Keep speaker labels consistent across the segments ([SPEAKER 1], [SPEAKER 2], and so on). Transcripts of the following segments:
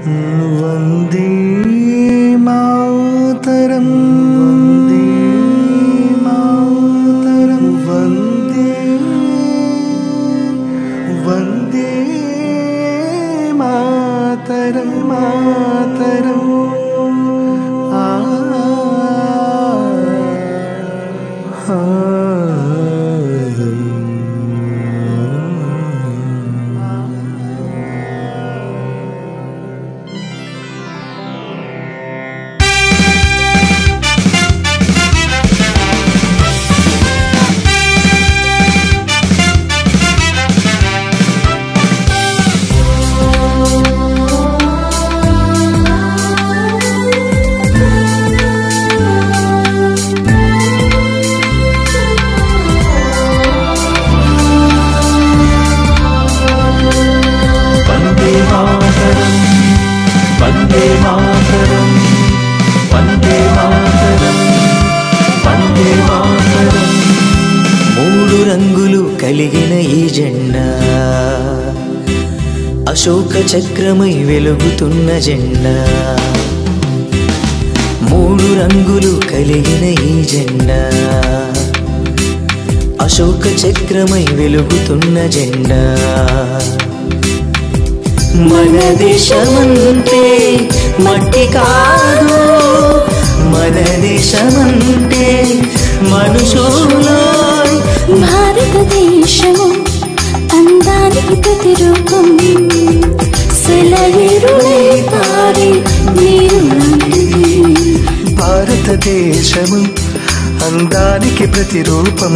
[SPEAKER 1] వందే మాతరం వందే మాతరం వందే వందే మాతరం మాతరం ఆ
[SPEAKER 2] వందే మాతరం వందే మాతరం వందే మాతరం వందే మాతరం
[SPEAKER 3] మూడు రంగులు కలిగిన ఈ జెండా అశోక చక్రమై వెలుగుతున్న జెండా మూడు రంగులు కలిగిన ఈ జెండా అశోక చక్రమై వెలుగుతున్న జెండా మన దేశమంటే మట్టి కాదు మన దేశమంటే మనుషులో
[SPEAKER 4] భారతదేశము అందానికి ప్రతిరూపం సెలయేరులే పారే నీరు లాంటిది
[SPEAKER 1] భారతదేశము అందానికి ప్రతిరూపం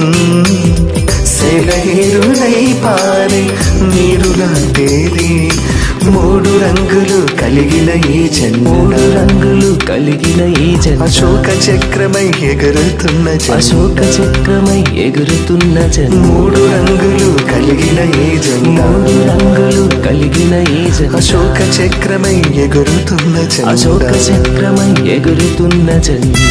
[SPEAKER 1] సెలయేరులై పారే నీరు లాంటిది మూడు రంగులు కలిగిన ఈ జెండా
[SPEAKER 2] మూడు రంగులు కలిగిన ఈ జెండా
[SPEAKER 1] అశోక చక్రమై ఎగురుతున్న జెండా.
[SPEAKER 2] అశోక చక్రమై ఎగురుతున్న జెండా
[SPEAKER 1] మూడు రంగులు కలిగిన ఈ జెండా
[SPEAKER 2] మూడు రంగులు కలిగిన ఈ జెండా
[SPEAKER 1] అశోక చక్రమై ఎగురుతున్న
[SPEAKER 2] అశోక
[SPEAKER 1] జెండా
[SPEAKER 2] చక్రమై ఎగురుతున్న జెండా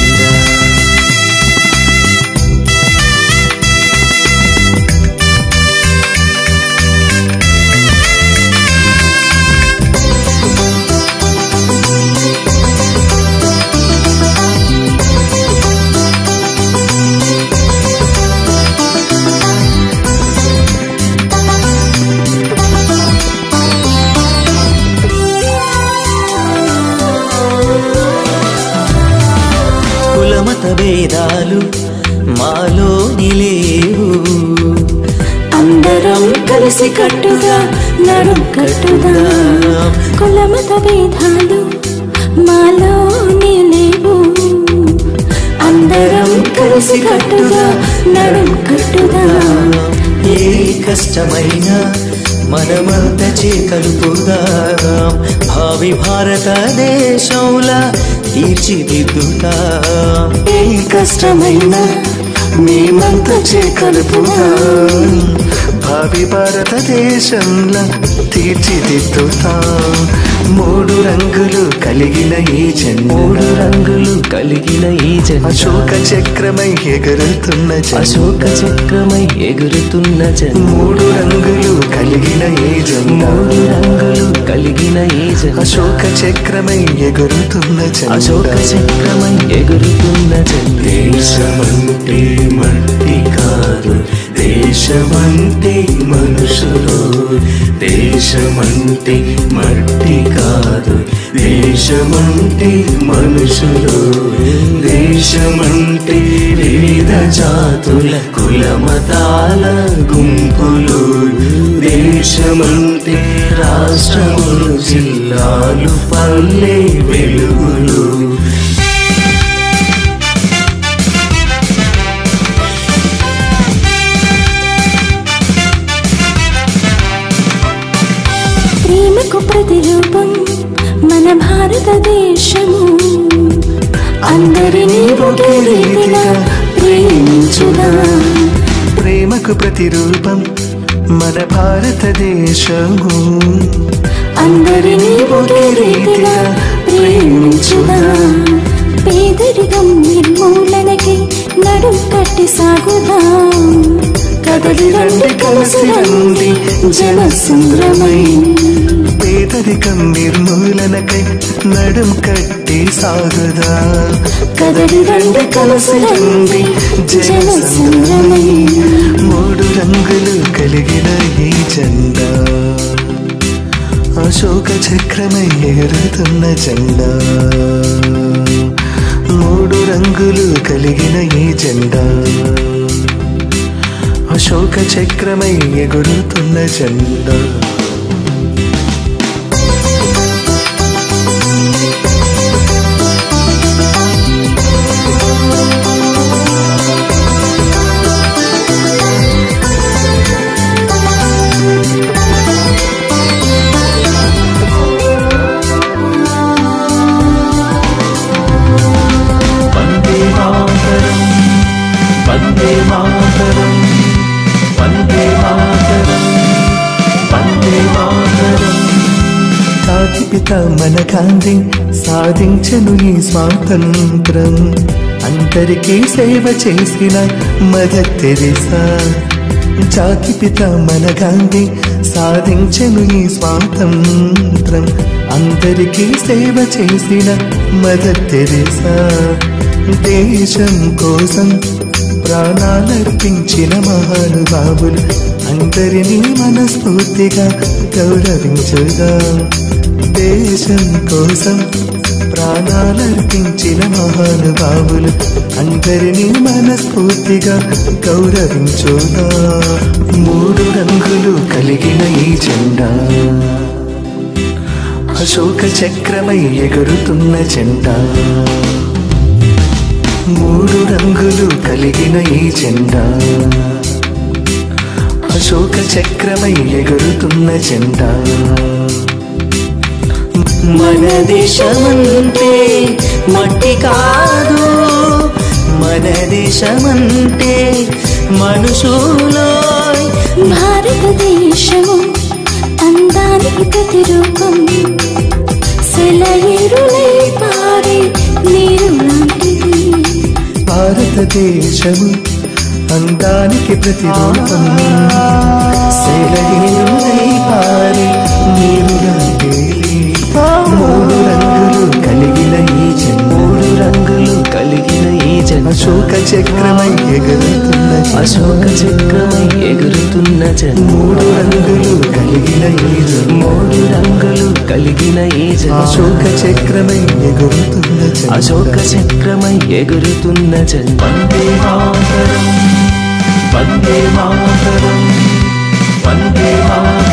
[SPEAKER 3] కులమత భేదాలు మాలో నిలేవు
[SPEAKER 4] అందరం కలిసి కట్టుగా నడుం కట్టుగా కులమత భేదాలు మాలో లేవు అందరం కలిసి కట్టుగా నడుం కట్టుగా
[SPEAKER 3] ఏ కష్టమైనా మనమంత చేకలుపుదాం భావి భారతదేశంలా తీర్చిదిద్దుతాం
[SPEAKER 1] ఏ కష్టమైనా మేమంతా చేకలుపుతాం భావి భారతదేశంలో తీర్చిదిద్దుతాం మూడు రంగులు కలిగిన ఈ జెండా
[SPEAKER 2] మూడు రంగులు కలిగిన ఈ జెండా
[SPEAKER 1] అశోక చక్రమై ఎగురుతున్న జెండా
[SPEAKER 2] అశోక చక్రమై ఎగురుతున్న జెండా
[SPEAKER 1] మూడు రంగులు కలిగిన ఈ జెండా
[SPEAKER 2] మూడు రంగులు కలిగిన ఈ జెండా
[SPEAKER 1] అశోక చక్రమై ఎగురుతున్న
[SPEAKER 2] అశోక
[SPEAKER 1] జెండా
[SPEAKER 2] చక్రమై ఎగురుతున్న జెండా
[SPEAKER 5] దేశమంటే మట్టి కాదు దేశమంటే మనుషులు దేశమంటే మట్టి కాదు దేశమంటే మనుషులు దేశమంటే వివిధ జాతుల కులమతాల గుంపులు దేశమంటే రాష్ట్రములు జిల్లాలు పల్లె వెలుగులు
[SPEAKER 4] ప్రేమకు ప్రతిరూపం మన భారతదేశము అందరినీ ఒకే రీతిగా ప్రేమించుగా
[SPEAKER 1] ప్రేమకు ప్రతిరూపం మన భారతదేశము
[SPEAKER 4] అందరినీ ఒకే రీతిగా ప్రేమించుగా పేదరికం నిర్మూలనకి నడుం కట్టి సాగుదాం కదలి రండి కలిసి రండి జన సంద్రమై
[SPEAKER 1] పేదరికం నిర్మూలనకై నడుం కట్టి సాగుదా
[SPEAKER 4] కదలి రండి కలసి రండి జన సంద్రమై
[SPEAKER 1] మూడు రంగులు కలిగిన ఈ జెండా అశోక చక్రమై ఎగురుతున్న జెండా మూడు రంగులు కలిగిన ఈ జెండా అశోక చక్రమై ఎగురుతున్న జెండా
[SPEAKER 5] వందే మాతరం వందే మాతరం వందే మాతరం వందే మాతరం
[SPEAKER 1] జాతిపిత మన గాంధీ సాధించను ఈ స్వాతంత్రం అందరికీ సేవ చేసిన మదర్ తెరిసా జాతిపిత మన గాంధీ సాధించను ఈ స్వాతంత్రం అందరికీ సేవ చేసిన మదర్ తెరిసా దేశం కోసం ప్రాణాలర్పించిన మహానుభావులు అందరినీ మనస్ఫూర్తిగా గౌరవించుగా దేశం కోసం ప్రాణాలర్పించిన మహానుభావులు అందరినీ మనస్ఫూర్తిగా గౌరవించుగా మూడు రంగులు కలిగిన ఈ జెండా అశోక చక్రమై ఎగురుతున్న జెండా మూడు రంగులు కలిగిన ఈ జెండా అశోక చక్రమై ఎగురుతున్న జెండా
[SPEAKER 3] మన దేశమంటే మట్టి కాదు మన దేశమంటే మనుషులో
[SPEAKER 4] భారతదేశము అందానికి ప్రతిరూపం సెలయేరులై పారే నీరు లాంటిది
[SPEAKER 1] భారతదేశము అందానికి ప్రతిరూపం శైలహీనులై పారే నీరు లాంటిది. మూడు రంగులు కలిగిన ఈ జెండా
[SPEAKER 2] మూడు రంగులు కలిగిన ఈ జెండా
[SPEAKER 1] అశోక చక్రమై ఎగురుతున్న జెండా.
[SPEAKER 2] అశోక చక్రమై ఎగురుతున్న జెండా
[SPEAKER 1] మూడు రంగులు కలిగిన ఈ జెండా.
[SPEAKER 2] మూడు రంగులు కలిగిన ఈ జెండా
[SPEAKER 1] అశోక చక్రమై ఎగురుతున్న జెండా.
[SPEAKER 2] అశోక చక్రమై ఎగురుతున్న జెండా
[SPEAKER 5] వందే మాతరం వందే మాతరం వందే మాతరం